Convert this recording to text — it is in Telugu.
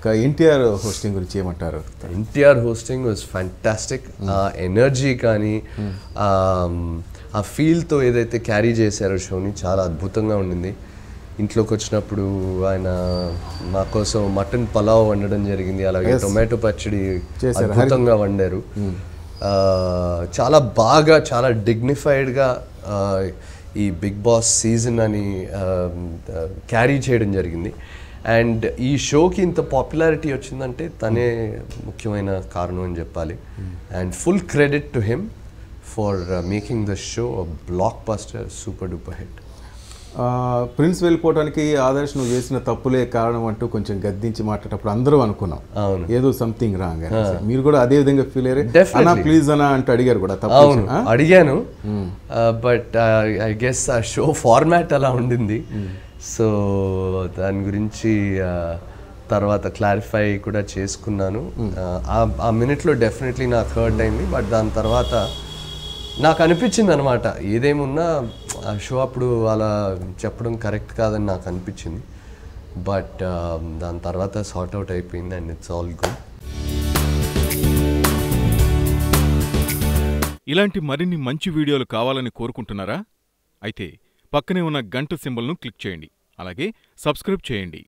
ఎన్టీఆర్ హోస్టింగ్ గురించి ఏమంటారు ఎన్టీఆర్ హోస్టింగ్ వాజ్ ఫ్యాంటాస్టిక్ ఆ ఎనర్జీ కానీ ఆ ఫీల్తో ఏదైతే క్యారీ చేశారో షోని చాలా అద్భుతంగా ఉండింది ఇంట్లోకి వచ్చినప్పుడు ఆయన మా కోసం మటన్ పలావ్ వండడం జరిగింది అలాగే టొమాటో పచ్చడి చేశారు. అద్భుతంగా వండారు ఆ, చాలా బాగా చాలా డిగ్నిఫైడ్గా ఈ బిగ్ బాస్ సీజన్ అని క్యారీ చేయడం జరిగింది అండ్ ఈ షోకి ఇంత పాపులారిటీ వచ్చిందంటే తనే ముఖ్యమైన కారణం అని చెప్పాలి and full credit to him for making the show blockbuster super duper hit ఆ, ప్రిన్స్ వెళ్ళిపోవడానికి ఆదర్శ్ నువ్వు చేసిన తప్పులే కారణం అంటూ కొంచెం గద్దించి మాట్లాడేటప్పుడు అందరూ అనుకున్నాం అవును. ఏదో సంథింగ్ రాంగ్ అని మీరు కూడా అదే విధంగా ఫీల్ అయ్యారు Definitely. అన్నా ప్లీజ్ అన్నా అంటూ అడిగారు కూడా తప్పు అవును ఆ? అడిగాను బట్ ఐ గెస్ ఆ షో ఫార్మాట్ అలా ఉండింది సో దాని గురించి uh, తర్వాత క్లారిఫై కూడా చేసుకున్నాను Uh, ఆ- ఆ మినిట్లో డెఫినెట్లీ నాకు హర్ట్ అయింది బట్ దాని తర్వాత నాకు అనిపించింది అనమాట ఏదేమున్నా ఆ షో అప్పుడు అలా చెప్పడం కరెక్ట్ కాదని నాకు అనిపించింది బట్ దాని తర్వాత సార్ట్ అవుట్ అయిపోయింది అండ్ ఇట్స్ ఆల్ గుడ్ ఇలాంటి మరిన్ని మంచి వీడియోలు కావాలని కోరుకుంటున్నారా అయితే పక్కనే ఉన్న గంట సింబల్ను క్లిక్ చేయండి అలాగే సబ్స్క్రైబ్ చేయండి